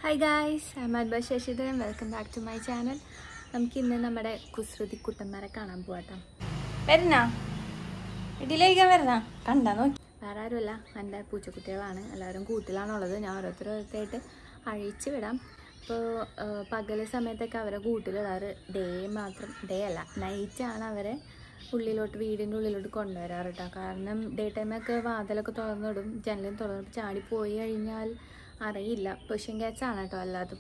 Hi guys Ahammed ബ Sasidharan welcome back to my channel നമുക്ക് ഇന്ന് നമ്മുടെ കുസൃതി കുട്ടന്മാരെ കാണാൻ പോവാട്ടോ വരുന്നാ വീട്ടിലേക്ക് വരുന്നാ കണ്ടാ നോക്കി വേറെ ആരുമല്ല എൻ്റെ പൂച്ചക്കുട്ടികളാണ് എല്ലാവരും കൂട്ടിലാണുള്ളത് ഞാൻ ഓരോരുത്തരോരുത്തരായിട്ട് അഴിച്ചു വിടാം ഇപ്പോൾ പകൽ സമയത്തൊക്കെ അവരെ കൂട്ടിലിടാറ് ഡേ മാത്രം ഡേ അല്ല നൈറ്റാണ് അവരെ ഉള്ളിലോട്ട് വീടിൻ്റെ ഉള്ളിലോട്ട് കൊണ്ടുവരാറ് കേട്ടോ കാരണം ഡേ ടൈമൊക്കെ വാതിലൊക്കെ തുറന്നിടും ജനലും തുറന്നിട്ട് ചാടി പോയി കഴിഞ്ഞാൽ അറിയില്ല പുഷ്യൻ ക്യാറ്റ്സ് ആണ് കേട്ടോ അല്ലാതും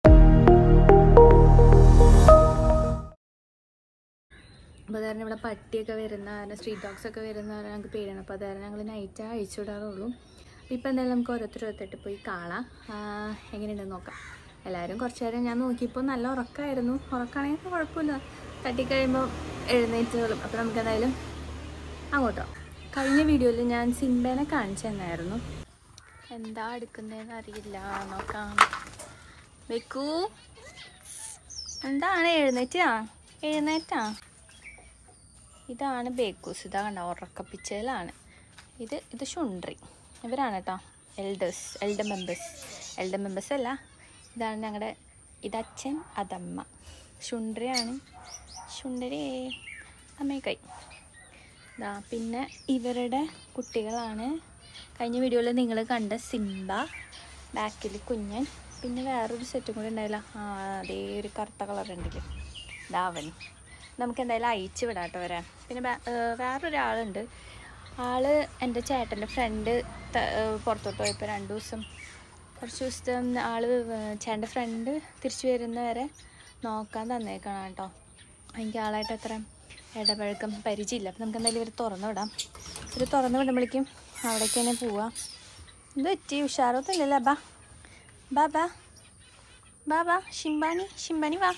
അപ്പോൾ കാരണം ഇവിടെ പട്ടിയൊക്കെ വരുന്ന കാരണം സ്ട്രീറ്റ് ഡോഗ്സ് ഒക്കെ വരുന്ന കാരണം ഞങ്ങൾക്ക് പേടിയാണ് അപ്പോൾ അത് കാരണം ഞങ്ങൾ നൈറ്റ് അഴിച്ചു വിടാറുള്ളൂ ഇപ്പോൾ എന്തായാലും നമുക്ക് ഓരോരുത്തരോരുത്തരായിട്ട് പോയി കാണാം ആ, എങ്ങനെയുണ്ടെന്ന് നോക്കാം എല്ലാവരും കുറച്ച് നേരം ഞാൻ നോക്കിയപ്പോൾ നല്ല ഉറക്കമായിരുന്നു ഉറക്കമാണെങ്കിൽ കുഴപ്പമില്ല തട്ടിക്കഴിയുമ്പോൾ എഴുന്നേറ്റുകളും അപ്പോൾ നമുക്ക് എന്തായാലും അങ്ങോട്ടോ കഴിഞ്ഞ വീഡിയോയിൽ ഞാൻ സിംബേനെ കാണിച്ചു തന്നായിരുന്നു എന്താ എടുക്കുന്നതെന്ന് അറിയില്ല നോക്കാം വെക്കൂ എന്താണ് എഴുന്നേറ്റാ എഴുന്നേറ്റാ ഇതാണ് ബേക്കൂസ് ഇതാ കണ്ട ഉറക്കപ്പിച്ചയിലാണ് ഇത് ഇത് ഷുണ്ട്രി ഇവരാണ് കേട്ടോ elders elder members elder members അല്ല ഇതാണ് ഞങ്ങളുടെ ഇതച്ഛൻ അതമ്മ ഷുണ്ട്രിയാണ് ഷുണ്ടരി അമ്മേക്കൈ ഇതാ പിന്നെ ഇവരുടെ കുട്ടികളാണ് കഴിഞ്ഞ വീഡിയോയിൽ നിങ്ങൾ കണ്ട സിംബ ബാക്കിൽ കുഞ്ഞൻ പിന്നെ വേറൊരു സെറ്റും കൂടി ഉണ്ടായില്ല ആ അതേ ഒരു കറുത്ത കളർ ഉണ്ടല്ലേ ഇതാ അവൻ നമുക്ക് എന്തായാലും അയച്ചു വിടാം കേട്ടോ വരാൻ പിന്നെ വേ- ഏർ വേറൊരാളുണ്ട് ആള് എൻ്റെ ചേട്ടൻ്റെ ഫ്രണ്ട് പുറത്തോട്ട് പോയപ്പോൾ രണ്ട് ദിവസം കുറച്ച് ദിവസത്തെ ഒന്ന് ആള് ചേട്ടൻ്റെ ഫ്രണ്ട് തിരിച്ചു വരുന്നവരെ നോക്കാൻ തന്നേക്കണം കേട്ടോ എനിക്ക് ആളായിട്ട് അത്ര ഇടപഴക്കം പരിചയമില്ല അപ്പം നമുക്ക് എന്തായാലും ഇവർ തുറന്നു വിടാം ഇവർ തുറന്നു വിടുമ്പോഴേക്കും അവിടേക്ക് തന്നെ പോവാം ഇത് പറ്റി ഉഷാറൊന്നുമില്ലല്ലോ ബാ ബാ ബാ ബാ ബാ ഷിംബാനി ഷിംബാനി വാ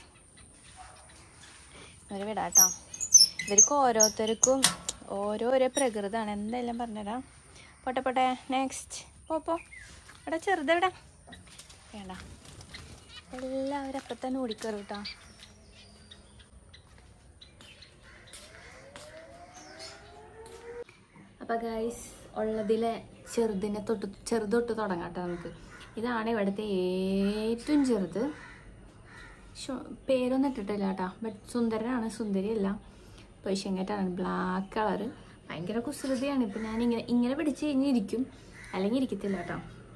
ഇവർ വിടാട്ടോ ഇവർക്ക് ഓരോരുത്തർക്കും ഓരോരോ പ്രകൃതമാണ് എന്തായാലും പറഞ്ഞുതരാം പോട്ടെ പോട്ടെ നെക്സ്റ്റ് പോ പോ ഇവിടെ ചെറുതെവിടെ വേണ്ട എല്ലാവരും അപ്പം തന്നെ ഓടിക്കയറും കേട്ടോ അപ്പോൾ ഗൈസ് ഉള്ളതിലെ ചെറുതിനെ തൊട്ട് ചെറുതൊട്ട് തുടങ്ങാം കേട്ടോ നമുക്ക് ഇതാണ് ഇവിടുത്തെ ഏറ്റവും ചെറുത് ശു- പേരൊന്നും ഇട്ടിട്ടില്ല കേട്ടോ ബട്ട് സുന്ദരനാണ് സുന്ദരിയല്ല പേഷ്യങ്കറ്റാണ് ബ്ലാക്ക് കളറ് ഭയങ്കര കുസൃതിയാണ് ഇപ്പം ഞാൻ ഇങ്ങനെ ഇങ്ങനെ പിടിച്ച് കഴിഞ്ഞിരിക്കും അല്ലെങ്കിൽ ഇരിക്കത്തില്ല കേട്ടോ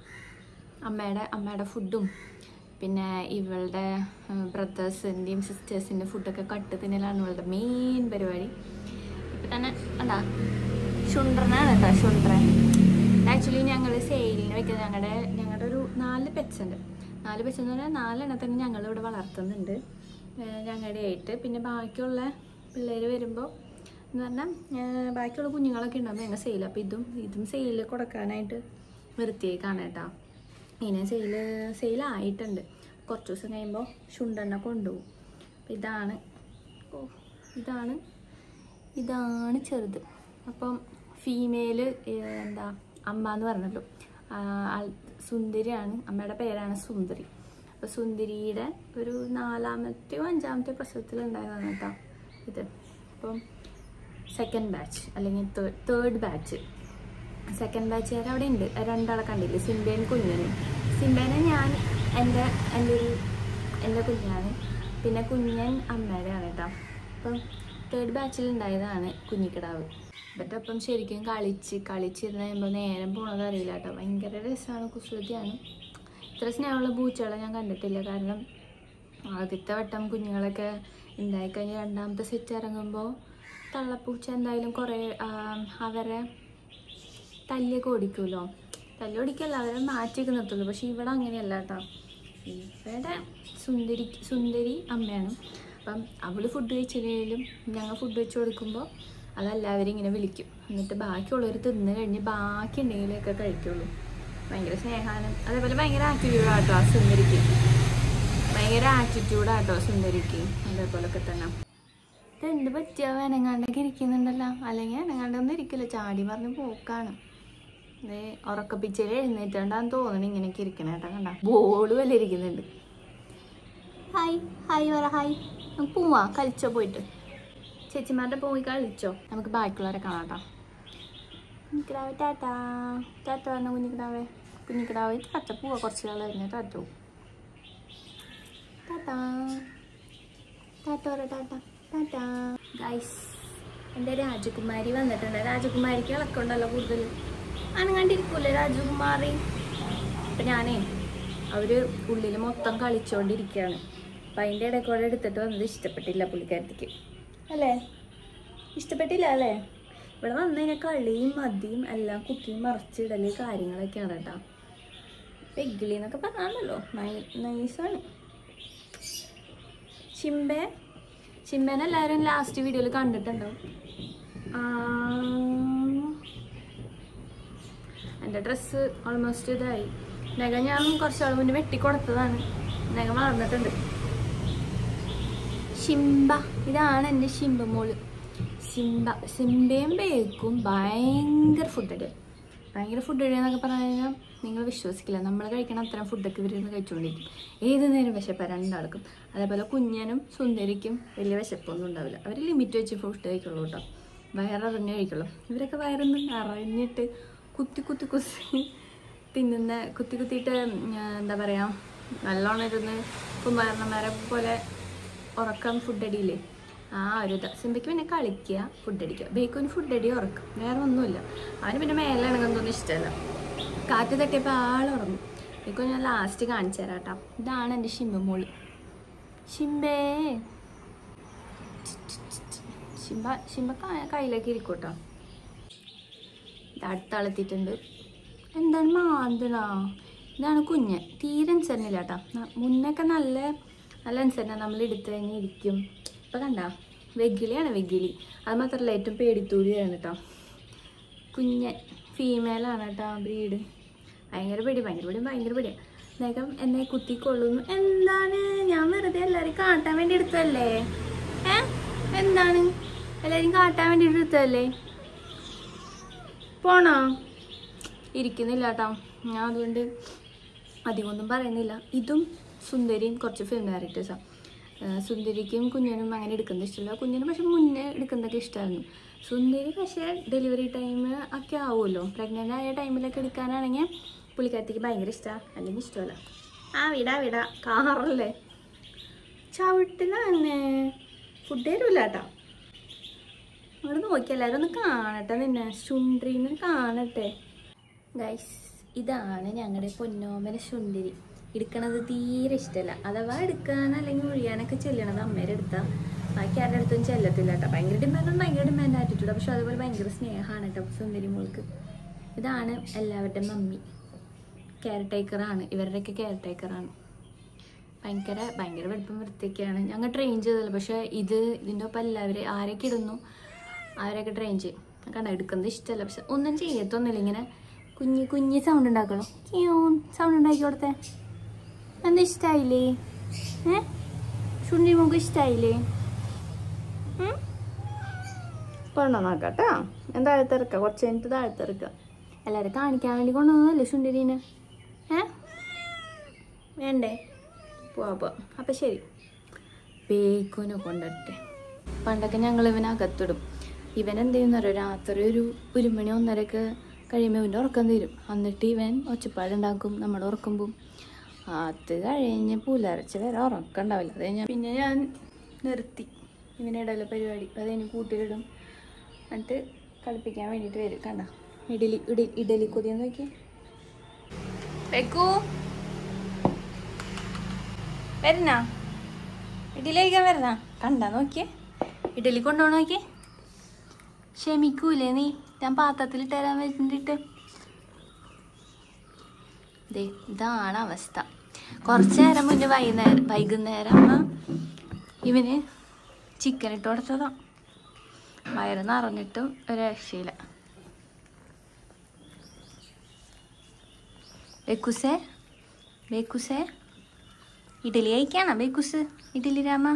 അമ്മയുടെ അമ്മയുടെ ഫുഡും പിന്നെ ഇവളുടെ ബ്രദേഴ്സിൻ്റെയും സിസ്റ്റേഴ്സിൻ്റെ ഫുഡൊക്കെ കട്ട് തിന്നലാണ് ഇവളുടെ മെയിൻ പരിപാടി ഇപ്പം തന്നെ എന്താ ഷുണ്ട്രനാണ് കേട്ടോ ഷുണ്ട്രൻ ആക്ച്വലി ഞങ്ങൾ സെയിലിന് വെക്കുന്നത് ഞങ്ങളുടെ ഞങ്ങളുടെ ഒരു നാല് പെറ്റ്സ് ഉണ്ട് നാല് പെറ്റ്സ് എന്ന് പറഞ്ഞാൽ നാലെണ്ണത്തിന് ഞങ്ങൾ ഇവിടെ വളർത്തുന്നുണ്ട് ഏഹ് ഞങ്ങളുടെ ആയിട്ട് പിന്നെ ബാക്കിയുള്ള പിള്ളേർ വരുമ്പോൾ എന്ന് പറഞ്ഞാൽ ഏഹ് ബാക്കിയുള്ള കുഞ്ഞുങ്ങളൊക്കെ ഉണ്ടാകുമ്പോൾ ഞങ്ങൾ സെയിൽ അപ്പോൾ ഇതും ഇതും സെയിൽ കൊടുക്കാനായിട്ട് നിർത്തിയേക്കാണ് കേട്ടോ ഇനി സെയിൽ സെയിലായിട്ടുണ്ട് കുറച്ച് ദിവസം കഴിയുമ്പോൾ ശുണ്ടെണ്ണ കൊണ്ടുപോകും അപ്പോൾ ഇതാണ് ഓ ഇതാണ് ഇതാണ് ചെറുത് അപ്പം ഫീമെയില് എന്താ അമ്മ എന്ന് പറഞ്ഞല്ലോ ആ, ആൾ സുന്ദരിയാണ് അമ്മയുടെ പേരാണ് സുന്ദരി അപ്പോൾ സുന്ദരിയുടെ ഒരു നാലാമത്തെയോ അഞ്ചാമത്തെ പ്രസവത്തിൽ ഉണ്ടായതാണ് കേട്ടോ ഇത് അപ്പം സെക്കൻഡ് ബാച്ച് അല്ലെങ്കിൽ തേർഡ് ബാച്ച് സെക്കൻഡ് ബാച്ചുകാർ അവിടെ ഉണ്ട് രണ്ടാളെ കണ്ടില്ലേ സിംബേൻ കുഞ്ഞിന് സിംബേനെ ഞാൻ എൻ്റെ എൻ്റെ ഒരു എൻ്റെ കുഞ്ഞാണ് പിന്നെ കുഞ്ഞൻ അമ്മയുടെയാണ് കേട്ടോ അപ്പം തേർഡ് ബാച്ചിൽ ഉണ്ടായതാണ് കുഞ്ഞിക്കിടാവ് ഇവരുടെ ഒപ്പം ശരിക്കും കളിച്ച് കളിച്ചിരുന്ന് കഴിയുമ്പോൾ നേരം പോണത് അറിയില്ല കേട്ടോ ഭയങ്കര രസമാണ് കുസൃതിയാണ് ഇത്ര സ്നേഹമുള്ള പൂച്ചകളെ ഞാൻ കണ്ടിട്ടില്ല കാരണം ആദ്യത്തെ വട്ടം കുഞ്ഞുങ്ങളൊക്കെ ഉണ്ടായിക്കഴിഞ്ഞ് രണ്ടാമത്തെ സെറ്റ് ഇറങ്ങുമ്പോൾ തള്ളപ്പൂച്ച എന്തായാലും കുറേ ആ, അവരെ തല്ലിയൊക്കെ ഓടിക്കുമല്ലോ തല്ലി ഓടിക്കല്ല അവരെ മാറ്റിയൊക്കെ നിർത്തുള്ളൂ പക്ഷെ ഇവിടെ അങ്ങനെയല്ല കേട്ടോ ഇവിടെ സുന്ദരി സുന്ദരി അമ്മയാണ് അപ്പം അവൾ ഫുഡ് കഴിച്ചില്ലെങ്കിലും ഞങ്ങൾ ഫുഡ് വെച്ച് കൊടുക്കുമ്പോൾ അതെല്ലാവരും ഇങ്ങനെ വിളിക്കും എന്നിട്ട് ബാക്കിയുള്ളവർ തിന്ന് കഴിഞ്ഞ് ബാക്കി ഉണ്ടെങ്കിലൊക്കെ കഴിക്കുള്ളൂ ഭയങ്കര സ്നേഹമാണ് അതേപോലെ ഭയങ്കര ആറ്റിറ്റ്യൂഡാട്ടോ ആ സുന്ദരിക്ക് ഭയങ്കര ആറ്റിറ്റ്യൂഡാട്ടോ സുന്ദരിക്ക് അതേപോലൊക്കെ തന്നെ ഇതെന്ത് പറ്റിയ വേനങ്ങാണ്ടൊക്കെ ഇരിക്കുന്നുണ്ടല്ലോ അല്ലെങ്കിൽ വേനങ്ങാണ്ടൊന്നും ഇരിക്കില്ല ചാടി പറഞ്ഞ് പോക്കാണ് ദേ ഉറക്കപ്പിച്ചയിൽ എഴുന്നേറ്റാണ്ടാന്ന് തോന്നണം ഇങ്ങനെയൊക്കെ ഇരിക്കണ കേട്ടോ കണ്ട ബോള് വല്ല ഇരിക്കുന്നുണ്ട് ഹായ് ഹായ് പറ ഹായ് നമുക്ക് പോവാ കളിച്ചോ പോയിട്ട് ചേച്ചിമാരുടെ പോയി കളിച്ചോ നമുക്ക് ബാക്കിയുള്ളവരെ കാണാം കേട്ടോ കുഞ്ഞിക്കിടാവ് ടാറ്റാ ടാറ്റ പറഞ്ഞ കുഞ്ഞിക്കിടാവേ കുഞ്ഞിക്കിടാവ് ടാറ്റ പോവാ കുറച്ച് നാൾ കഴിഞ്ഞാൽ ടാറ്റ പോവും ടാറ്റാ ടാറ്റോറ ടാറ്റ ടാറ്റാ ഗൈസ് എൻ്റെ രാജകുമാരി വന്നിട്ടുണ്ട് രാജകുമാരിക്ക് ഇളക്കമുണ്ടല്ലോ കൂടുതൽ അനങ്ങാണ്ടിരിക്കൂലേ രാജകുമാരി അപ്പം ഞാനേ അവർ ഉള്ളിൽ മൊത്തം കളിച്ചുകൊണ്ടിരിക്കുകയാണ് അപ്പം അതിൻ്റെ ഇടയിൽ കൂടെ എടുത്തിട്ട് വന്നത് ഇഷ്ടപ്പെട്ടില്ല പുള്ളിക്കാരത്തിക്ക് അല്ലേ ഇഷ്ടപ്പെട്ടില്ല അല്ലേ ഇവിടെ വന്നു കഴിഞ്ഞാൽ കളിയും മതിയും എല്ലാം കുത്തിയും മറച്ചിടല് കാര്യങ്ങളൊക്കെയാണ് കേട്ടോ പെഗ്ഗിളി എന്നൊക്കെ പറഞ്ഞാണല്ലോ നൈസാണ് ചിമ്പെ ചിമ്പേനെ എല്ലാവരും ലാസ്റ്റ് വീഡിയോയിൽ കണ്ടിട്ടുണ്ടാവും ആ, എൻ്റെ ഡ്രസ്സ് ഓൾമോസ്റ്റ് ഇതായി നഖം ഞാൻ കുറച്ചാൾ മുന്നേ വെട്ടിക്കൊടുത്തതാണ് നഖം വളർന്നിട്ടുണ്ട് ഷിംബ ഇതാണ് എൻ്റെ ഷിംബ മോള് സിംബ സിംബയും ബേക്കും ഭയങ്കര ഫുഡ് അടിയ ഭയങ്കര ഫുഡ് അടിയെന്നൊക്കെ പറഞ്ഞു കഴിഞ്ഞാൽ നിങ്ങൾ വിശ്വസിക്കില്ല നമ്മൾ കഴിക്കണ അത്രയും ഫുഡൊക്കെ ഇവരിന്ന് കഴിച്ചുകൊണ്ടിരിക്കും ഏത് നേരം വിശപ്പ് രണ്ടാൾക്കും അതേപോലെ കുഞ്ഞനും സുന്ദരിക്കും വലിയ വിശപ്പൊന്നും ഉണ്ടാവില്ല അവർ ലിമിറ്റ് വെച്ച് ഫുഡ് കഴിക്കുള്ളൂ കേട്ടോ വയററിഞ്ഞ് കഴിക്കുള്ളൂ ഇവരൊക്കെ വയറൊന്നും നിറഞ്ഞിട്ട് കുത്തി കുത്തി കുത്തി തിന്നുന്ന കുത്തി കുത്തിയിട്ട് ഉം, എന്താ പറയുക നല്ലോണം ഇരുന്ന് കുമാരന്മാരെ പോലെ ഉറക്കം ഫുഡ് അടിയില്ലേ ആ ഒരു ഇത് സിംബയ്ക്ക് പിന്നെ കളിക്കുക ഫുഡ് അടിക്കുക ബേക്കുവിന് ഫുഡ് അടി ഉറക്കും വേറെ ഒന്നുമില്ല അവന് പിന്നെ മേലെ ഇണങ്ങുന്നൊന്നും ഇഷ്ടമല്ല കാറ്റ് തട്ടിയപ്പോൾ ആൾ ഉറങ്ങും ബേക്കു ഞാൻ ലാസ്റ്റ് കാണിച്ചു തരാം കേട്ടോ ഇതാണ് എൻ്റെ ഷിംബ മോള് ഷിംബേ ഷിംബ ഷിംബ ക- കയ്യിലേക്ക് ഇരിക്കും കേട്ടോ ഇത് അടുത്ത ആളെത്തിയിട്ടുണ്ട് എന്താണ് മാന്തണ ഇതാണ് കുഞ്ഞ് തീരെ അനുസരണയില്ല കേട്ടോ ന- മുന്നൊക്കെ നല്ല നല്ല അനുസരണ നമ്മൾ എടുത്തു കഴിഞ്ഞാൽ ഇരിക്കും ഇപ്പം കണ്ട വെഗിലിയാണ് വെഗിലി അത് മാത്രമല്ല ഏറ്റവും പേടിത്തൂരിയാണ് കേട്ടോ കുഞ്ഞൻ ഫീമെയിലാണ് കേട്ടോ ബ്രീഡ് ഭയങ്കര പേടി ഭയങ്കര പേടി ഭയങ്കര പേടിയാണ് നഖം എന്നെ കുത്തിക്കൊള്ളുന്നു എന്താണ് ഞാൻ വെറുതെ എല്ലാവരും കാട്ടാൻ വേണ്ടി എടുത്തതല്ലേ ഏ എന്താണ് എല്ലാവരും കാട്ടാൻ വേണ്ടി എടുത്തതല്ലേ പോണോ ഇരിക്കുന്നില്ല കേട്ടോ ഞാൻ അതുകൊണ്ട് അധികമൊന്നും പറയുന്നില്ല ഇതും സുന്ദരിയും കുറച്ച് ഫിലിം ഡയറക്ടേഴ്സാണ് സുന്ദരിക്കും കുഞ്ഞിനും അങ്ങനെ എടുക്കുന്നത് ഇഷ്ടമില്ല കുഞ്ഞിനും പക്ഷെ മുന്നേ എടുക്കുന്നതൊക്കെ ഇഷ്ടമായിരുന്നു സുന്ദരി പക്ഷേ ഡെലിവറി ടൈം ഒക്കെ ആവുമല്ലോ പ്രഗ്നൻ്റ് ആയ ടൈമിലൊക്കെ എടുക്കാനാണെങ്കിൽ പുള്ളിക്കാരത്തിക്ക് ഭയങ്കര ഇഷ്ടമാണ് അല്ലെങ്കിൽ ഇഷ്ടമല്ല ആ വിടാ വിടാ കാറല്ലേ ചവിട്ടില്ല തന്നെ ഫുഡ് തരൂല കേട്ടോ അങ്ങോട്ട് നോക്കി എല്ലാവരും ഒന്ന് കാണട്ടെ നിന്നെ ശുണ്ട്രീന്ന് കാണട്ടെ ഗൈസ് ഇതാണ് ഞങ്ങളുടെ പൊന്നോമന ശുണ്ടിരി എടുക്കണത് തീരെ ഇഷ്ടമല്ല അഥവാ എടുക്കാൻ അല്ലെങ്കിൽ ഒഴിയാനൊക്കെ ചെല്ലണത് അമ്മേടെ അടുത്താ ബാക്കി ആരുടെ അടുത്തും ചെല്ലത്തില്ല കേട്ടോ ഭയങ്കര ഡിമാൻഡാണ് ഭയങ്കര ഡിമാൻഡ് ആറ്റിറ്റ്യൂഡ് പക്ഷെ അതുപോലെ ഭയങ്കര സ്നേഹമാണ് കേട്ടോ സുന്ദരി മോൾക്ക് ഇതാണ് എല്ലാവരുടെയും മമ്മി കെയർ ടേക്കറാണ് ഇവരുടെയൊക്കെ കെയർ ടേക്കറാണ് ഭയങ്കര ഭയങ്കര വെളുപ്പം വൃത്തിയൊക്കെയാണ് ഞങ്ങൾ ട്രെയിൻ ചെയ്തല്ലോ പക്ഷേ ഇത് ഇതിൻ്റെ ഒപ്പം എല്ലാവരും ആരൊക്കെ ഇടുന്നു അവരൊക്കെ ട്രെയിൻ ചെയ്യും കണ്ട എടുക്കുന്നത് ഇഷ്ടമല്ല പക്ഷെ ഒന്നും ചെയ്യത്തൊന്നുമില്ല ഇങ്ങനെ കുഞ്ഞി കുഞ്ഞി സൗണ്ട് ഉണ്ടാക്കണോ സൗണ്ട് ഉണ്ടാക്കി കൊടുത്തേ എന്താ ഇഷ്ടമായില്ലേ ഏ ചുണ്ടി മുഖം ഇഷ്ടമായില്ലേ കൊണ്ടോ നോക്കാട്ടോ എന്താ താഴ്ത്തിറക്കുക കുറച്ച് കഴിഞ്ഞിട്ട് താഴ്ത്തിറക്കുക എല്ലാവരും കാണിക്കാൻ വേണ്ടി കൊണ്ടുവന്നതല്ലേ ചുണ്ടിരീനെ ഏ വേണ്ടേ പോവാ പോവാ അപ്പം ശരി ബേക്കുനെ കൊണ്ടിട്ടെ പണ്ടൊക്കെ ഞങ്ങൾ ഇവനെ അകത്തിടും ഇവൻ എന്ത് ചെയ്യുന്നറിയോ രാത്രി ഒരു ഒരു മണി ഒന്നരക്ക് കഴിയുമ്പോൾ ഇവൻ്റെ ഉറക്കം തീരും എന്നിട്ട് ഇവൻ ഒച്ചപ്പാടുണ്ടാക്കും നമ്മൾ ഉറക്കുമ്പോൾ അത് കഴിഞ്ഞ് പുലർച്ചെ വരെ ഉറക്കം ഉണ്ടാവില്ല അത് കഴിഞ്ഞാൽ പിന്നെ ഞാൻ നിർത്തി ഇവനിടയിലെ പരിപാടി അത് കഴിഞ്ഞ് കൂട്ടിലിടും എന്നിട്ട് കളിപ്പിക്കാൻ വേണ്ടിയിട്ട് വരും കണ്ട ഇഡലി ഇഡലി ഇഡലി കൊതിയെന്ന് നോക്കി വെക്കൂ വരുന്ന ഇടിയിലേക്ക് വരുന്ന കണ്ടാ നോക്കിയേ ഇഡലി കൊണ്ടുപോകണം നോക്കി ക്ഷമിക്കൂലേ നീ ഞാൻ പാത്രത്തിൽ തരാൻ വേണ്ടിയിട്ട് ദേ ഇതാണ് അവസ്ഥ കുറച്ച് നേരം മുന്നേ വൈകുന്നേരം വൈകുന്നേരം ആ ഇവന് ചിക്കൻ ഇട്ട് കൊടുത്തതാ വയറ് നിറഞ്ഞിട്ടും ഒരു രക്ഷയില്ല ബേക്കുസേ ബേക്കുസേ ഇഡലി കഴിക്കാണോ ബേക്കുസ് ഇഡലി രാമ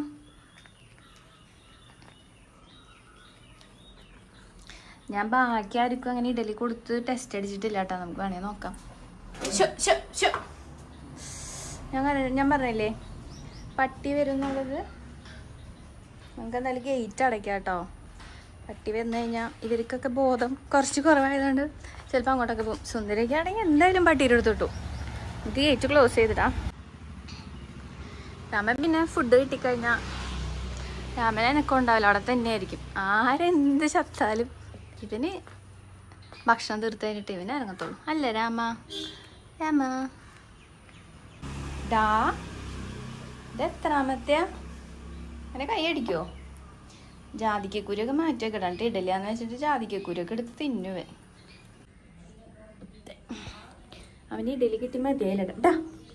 ഞാൻ ബാക്കി ആർക്കും അങ്ങനെ ഇഡലി കൊടുത്ത് ടെസ്റ്റ് അടിച്ചിട്ടില്ല കേട്ടോ നമുക്ക് വേണേ നോക്കാം ശോ, ശോ, ശോ. ഞാൻ കണ്ട- ഞാൻ പറഞ്ഞില്ലേ പട്ടി വരും എന്നുള്ളത് നമുക്ക് എന്തായാലും ഗേറ്റ് അടയ്ക്കാം കേട്ടോ പട്ടി വന്നു കഴിഞ്ഞാൽ ഇവർക്കൊക്കെ ബോധം കുറച്ച് കുറവായതുകൊണ്ട് ചിലപ്പോൾ അങ്ങോട്ടൊക്കെ പോകും സുന്ദരിയൊക്കെ ആണെങ്കിൽ എന്തായാലും പട്ടീരെ എടുത്തിട്ടു നമുക്ക് ഗേറ്റ് ക്ലോസ് ചെയ്തിടാം രാമൻ പിന്നെ ഫുഡ് കിട്ടിക്കഴിഞ്ഞാൽ രാമൻ എനക്കും ഉണ്ടാവില്ല അവിടെ തന്നെ ആയിരിക്കും ആരെന്ത് ചത്താലും ഇവന് ഭക്ഷണം തീർത്ത് കഴിഞ്ഞിട്ട് ഇവന് ഇറങ്ങത്തുള്ളൂ അല്ലേ രാമ രാമ ഡാ ഇത് എത്രാമത്തെയാ എന്നെ കൈ അടിക്കോ ജാതിക്കക്കുരൊക്കെ മാറ്റിയൊക്കെ ഇടണ്ട ഇടലാന്ന് വെച്ചിട്ട് ജാതിക്കക്കുരൊക്കെ എടുത്ത് തിന്നുവേ അവന് ഇഡലി കിട്ടി മതിയായില്ലടാ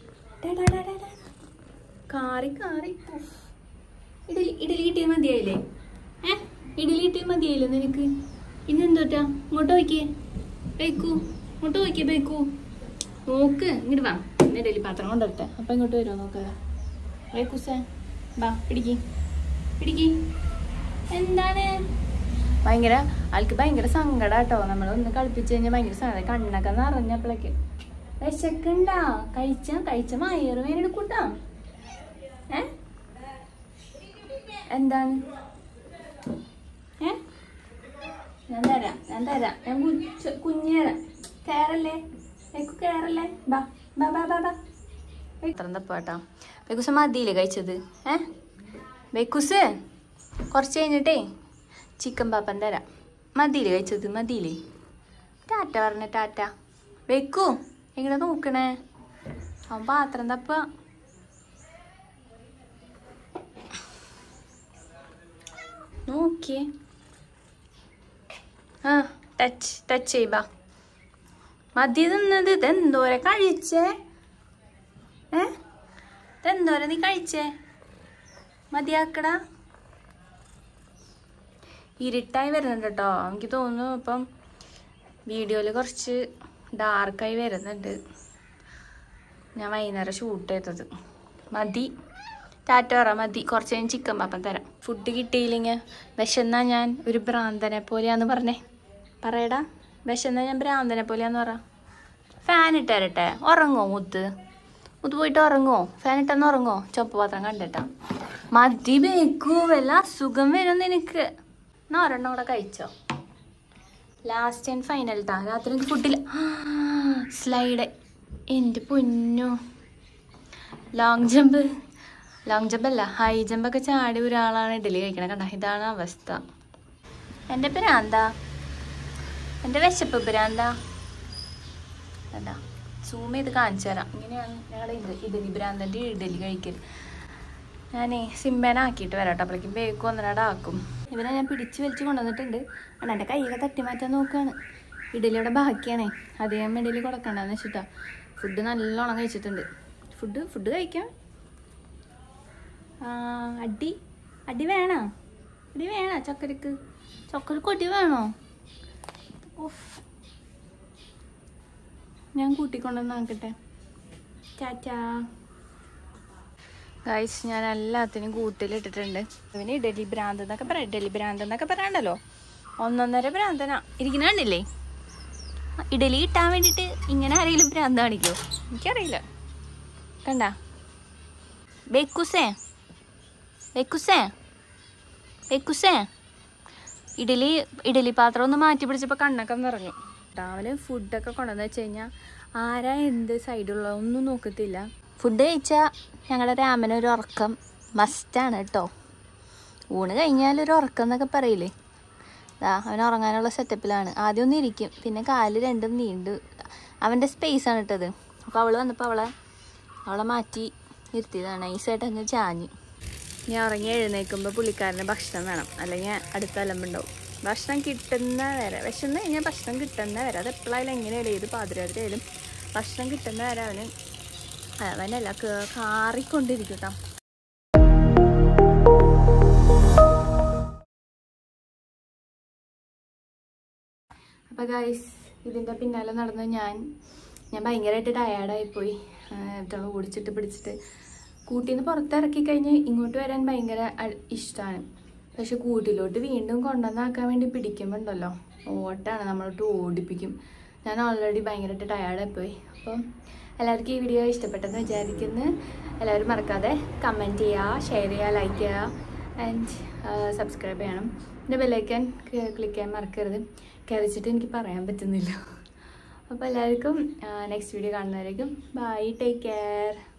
കാറി കാറി ഉഫ്. ഇഡലി ഇഡലി കിട്ടിയത് മതിയായില്ലേ ഏ ഇഡലി കിട്ടിയത് മതിയായില്ലേ നിനക്ക് ഇന്നെന്തോട്ടാ ഇങ്ങോട്ട് നോക്കിയേ ബേക്കൂ ഇങ്ങോട്ട് നോക്കിയേ ബേക്കൂ നോക്ക് ഇങ്ങോട്ട് വാ ഇന്ന് ഇഡലി പാത്രം കൊണ്ടുവരട്ടെ അപ്പൊ ഇങ്ങോട്ട് വരുമോ നോക്കുക ബേക്കൂസേ വാ പിടിക്ക് പിടിക്ക് എന്താണ് ഭയങ്കര ആൾക്ക് ഭയങ്കര സങ്കടാട്ടോ നമ്മളൊന്ന് കളിപ്പിച്ചു കഴിഞ്ഞാൽ ഭയങ്കര സങ്കടം കണ്ണൊക്കെ നിറഞ്ഞപ്പോഴേക്ക് വിശക്കണ്ടാ കഴിച്ച കഴിച്ച മയറ് വേനെടുക്കൂട്ടാ ഏ എന്താണ് ഏ ഞാൻ തരാം ഞാൻ തരാം ഞാൻ കുഞ്ഞ് കുഞ്ഞേരാം കേറല്ലേ വെക്കു കേറല്ലേ ബാ ബാ ബാ ബാ ബാ ഇത്ര തപ്പാട്ടാ ബേക്കുസ് മതിയില്ലേ കഴിച്ചത് ഏ ബേക്കുസ് കുറച്ച് കഴിഞ്ഞിട്ടേ ചിക്കൻ പാപ്പൻ തരാം മതിയില്ലേ കഴിച്ചത് മതിയില്ലേ ടാറ്റ പറഞ്ഞ ടാറ്റ വെക്കൂ എങ്ങനെ നോക്കണേ അവൻ പാത്രം തപ്പ നോക്കിയേ ആ ടച്ച് ടച്ച് ചെയ്യ് മതി തിന്നത് ഇതെന്തോരെ കഴിച്ചേ ഏ ഇതെന്തോരെ നീ കഴിച്ചേ മതിയാക്കടാ ഇരുട്ടായി വരുന്നുണ്ട് കേട്ടോ എനിക്ക് തോന്നുന്നു ഇപ്പം വീഡിയോയിൽ കുറച്ച് ഡാർക്കായി വരുന്നുണ്ട് ഞാൻ വൈകുന്നേരം ഷൂട്ട് ചെയ്തത് മതി ടാറ്റ പറ മതി കുറച്ച് കഴിഞ്ഞ് ചിക്കൻ പാപ്പൻ തരാം ഫുഡ് കിട്ടിയില്ലെങ്കിൽ വിശന്നാ ഞാൻ ഒരു ഭ്രാന്തനെ പോലെയാന്ന് പറഞ്ഞേ പറയടാ വിശന്നാ ഞാൻ ഭ്രാന്തനെ പോലെയാന്ന് പറ ഫാൻ ഇട്ടരട്ടെ ഉറങ്ങോ മുത്ത് മുത്ത് പോയിട്ട് ഉറങ്ങോ ഫാൻ ഇട്ടെന്ന് ഉറങ്ങോ ചൊപ്പ് പാത്രം കണ്ടിട്ടാ മതി ബേക്കൂ വല്ല അസുഖം വരും നിനക്ക് എന്നാ ഒരെണ്ണം കൂടെ കഴിച്ചോ ലാസ്റ്റ് ആൻഡ് ഫൈനൽ ട്ടാ രാത്രി എനിക്ക് ഫുഡില്ല സ്ലൈഡ് എൻ്റെ പൊന്നു ലോങ് ജമ്പ് ലോങ് ജമ്പ് അല്ല ഹൈ ജമ്പൊക്കെ ചാടി ഒരാളാണ് ഇഡലി കഴിക്കണത് കണ്ട ഇതാണ് അവസ്ഥ എൻ്റെ ഭ്രാന്താ എൻ്റെ വിശപ്പ് ഭ്രാന്താ എന്താ സൂം ചെയ്ത് കാണിച്ചു തരാം ഇങ്ങനെയാണ് ഞങ്ങളുടെ ഇത് ഇഡലി ഭ്രാന്തൻ്റെ ഇഡലി കഴിക്കൽ ഞാനേ സിമ്പേനാക്കിയിട്ട് വരാം കേട്ടോ അപ്പോഴേക്കും ബേക്ക് ഒന്നരടാക്കും ഇവനെ ഞാൻ പിടിച്ച് വലിച്ച് കൊണ്ടുവന്നിട്ടുണ്ട് അണ്ണ എൻ്റെ കൈയൊക്കെ തട്ടി മാറ്റാൻ നോക്കുകയാണ് ഇഡലിയുടെ ബാക്കിയാണേ അധികം ഇഡലി കൊടുക്കണ്ടെന്ന് വെച്ചിട്ടാ ഫുഡ് നല്ലോണം കഴിച്ചിട്ടുണ്ട് ഫുഡ് ഫുഡ് കഴിക്കാം ആ, അടി അടി വേണോ അടി വേണോ ചക്കരക്ക് ചക്കര കൊടി വേണോ ഉഫ്. ഞാൻ കൂട്ടിക്കൊണ്ടുവന്നാക്കട്ടെ ടാറ്റാ ഗൈസ് ഞാൻ എല്ലാത്തിനും കൂട്ടിലിട്ടിട്ടുണ്ട് ഇവന് ഇഡലി ഭ്രാന്ത് എന്നൊക്കെ പറയാം ഇഡലി ഭ്രാന്ത് എന്നൊക്കെ പറയാണ്ടല്ലോ ഒന്നൊന്നര ഭ്രാന്തനാ ഇരിക്കുന്ന കണ്ടില്ലേ ഇഡലി കിട്ടാൻ വേണ്ടിയിട്ട് ഇങ്ങനെ ആരെങ്കിലും ഭ്രാന്ത് കാണിക്കോ എനിക്കറിയില്ല കണ്ട ബേക്കുസേ ബേക്കുസേ ബേക്കുസേ ഇഡലി ഇഡലി പാത്രം ഒന്ന് മാറ്റി പിടിച്ചപ്പോൾ കണ്ണൊക്കെ നിറഞ്ഞു രാവിലെ ഫുഡൊക്കെ കൊണ്ടുവന്ന് വെച്ച് കഴിഞ്ഞാൽ ആരാ എന്ത് സൈഡുള്ള ഒന്നും നോക്കത്തില്ല ഫുഡ് കഴിച്ചാൽ ഞങ്ങളുടെ രാമന് ഒരു ഉറക്കം മസ്റ്റാണ് കേട്ടോ ഊണ് കഴിഞ്ഞാൽ ഒരു ഉറക്കം എന്നൊക്കെ പറയില്ലേ ദാ അവൻ ഉറങ്ങാനുള്ള സെറ്റപ്പിലാണ് ആദ്യം ഒന്ന് ഇരിക്കും പിന്നെ കാല് രണ്ടും നീണ്ടു അവൻ്റെ സ്പേസ് ആണ് ഇട്ടത് അപ്പോൾ അവൾ വന്നപ്പോൾ അവളെ അവളെ മാറ്റി ഇരുത്തിയതാണ് നൈസായിട്ട് അങ്ങ് ചാഞ്ഞു ഞാൻ ഉറങ്ങി എഴുന്നേൽക്കുമ്പോൾ പുള്ളിക്കാരന് ഭക്ഷണം വേണം അല്ലെങ്കിൽ അടുത്ത അലമ്പുണ്ടാവും ഭക്ഷണം കിട്ടുന്ന വരെ വിശന്ന് കഴിഞ്ഞാൽ ഭക്ഷണം കിട്ടുന്ന വരെ അത് എപ്പോഴായാലും എങ്ങനെയായാലും ഏത് പാതിരാത്രിയായാലും ഭക്ഷണം കിട്ടുന്ന വരെ അവന് അവനല്ല ക- കാറിക്കൊണ്ടിരിക്കും കേട്ടോ അപ്പോൾ ഗൈസ് ഇതിൻ്റെ പിന്നാലെ നടന്ന് ഞാൻ ഞാൻ ഭയങ്കരമായിട്ട് ടയേർഡായിപ്പോയി ഇത്തവണ ഓടിച്ചിട്ട് പിടിച്ചിട്ട് കൂട്ടിൽ നിന്ന് പുറത്തിറക്കി കഴിഞ്ഞ് ഇങ്ങോട്ട് വരാൻ ഭയങ്കര ഇഷ്ടമാണ് പക്ഷെ കൂട്ടിലോട്ട് വീണ്ടും കൊണ്ടുവന്നാക്കാൻ വേണ്ടി പിടിക്കുമ്പോണ്ടല്ലോ ഓട്ടാണ് നമ്മളോട്ട് ഓടിപ്പിക്കും ഞാൻ ഓൾറെഡി ഭയങ്കരമായിട്ട് ടയേർഡായിപ്പോയി അപ്പം എല്ലാവർക്കും ഈ വീഡിയോ ഇഷ്ടപ്പെട്ടെന്ന് വിചാരിക്കുന്നു എല്ലാവരും മറക്കാതെ കമൻറ്റ് ചെയ്യുക ഷെയർ ചെയ്യുക ലൈക്ക് ചെയ്യുക ആൻഡ് സബ്സ്ക്രൈബ് ചെയ്യണം പിന്നെ ബെല്ലൈക്കൻ ക്ലിക്ക് ചെയ്യാൻ മറക്കരുത് കയറിച്ചിട്ട് എനിക്ക് പറയാൻ പറ്റുന്നില്ല അപ്പോൾ എല്ലാവർക്കും നെക്സ്റ്റ് വീഡിയോ കാണുന്നവരേക്കും ബൈ ടേക്ക് കെയർ